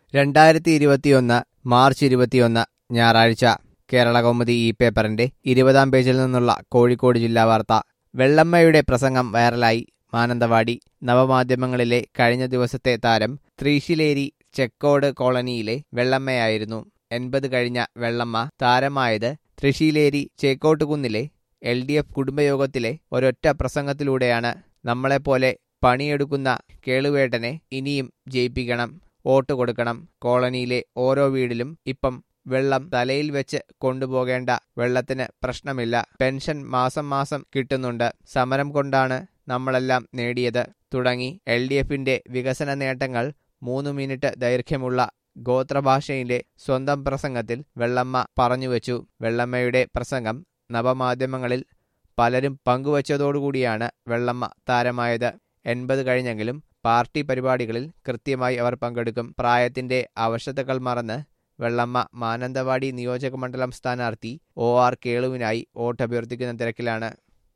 രണ്ടായിരത്തി ഇരുപത്തിയൊന്ന് മാർച്ച് ഇരുപത്തിയൊന്ന് ഞായറാഴ്ച കേരള കൗമുദി ഈ പേപ്പറിന്റെ ഇരുപതാം പേജിൽ നിന്നുള്ള കോഴിക്കോട് ജില്ലാ വാർത്ത വെള്ളമ്മയുടെ പ്രസംഗം വൈറലായി മാനന്തവാടി നവമാധ്യമങ്ങളിലെ കഴിഞ്ഞ ദിവസത്തെ താരം ത്രീശിലേരി ചെക്കോട് കോളനിയിലെ വെള്ളമ്മയായിരുന്നു എൺപത് കഴിഞ്ഞ വെള്ളമ്മ താരമായത് തൃശീലേരി ചേക്കോട്ടുകുന്നിലെ എൽ ഡി എഫ് കുടുംബയോഗത്തിലെ ഒരൊറ്റ പ്രസംഗത്തിലൂടെയാണ് നമ്മളെപ്പോലെ പണിയെടുക്കുന്ന കേളുവേട്ടനെ ഇനിയും ജയിപ്പിക്കണം വോട്ട് കൊടുക്കണം കോളനിയിലെ ഓരോ വീടിലും ഇപ്പം വെള്ളം തലയിൽ വെച്ച് കൊണ്ടുപോകേണ്ട വെള്ളത്തിന് പ്രശ്നമില്ല പെൻഷൻ മാസം മാസം കിട്ടുന്നുണ്ട് സമരം കൊണ്ടാണ് നമ്മളെല്ലാം നേടിയത് തുടങ്ങി എൽ ഡി എഫിന്റെ വികസന നേട്ടങ്ങൾ മൂന്ന് മിനിറ്റ് ദൈർഘ്യമുള്ള ഗോത്രഭാഷയിലെ സ്വന്തം പ്രസംഗത്തിൽ വെള്ളമ്മ പറഞ്ഞുവച്ചു വെള്ളമ്മയുടെ പ്രസംഗം നവമാധ്യമങ്ങളിൽ പലരും പങ്കുവച്ചതോടുകൂടിയാണ് വെള്ളമ്മ താരമായത് എൺപത് കഴിഞ്ഞെങ്കിലും പാർട്ടി പരിപാടികളിൽ കൃത്യമായി അവർ പങ്കെടുക്കും പ്രായത്തിന്റെ അവശതകൾ മറന്ന് വെള്ളമ്മ മാനന്തവാടി നിയോജക മണ്ഡലം സ്ഥാനാർത്ഥി ഒ ആർ കേളുവിനായി വോട്ടഭ്യർത്ഥിക്കുന്ന തിരക്കിലാണ്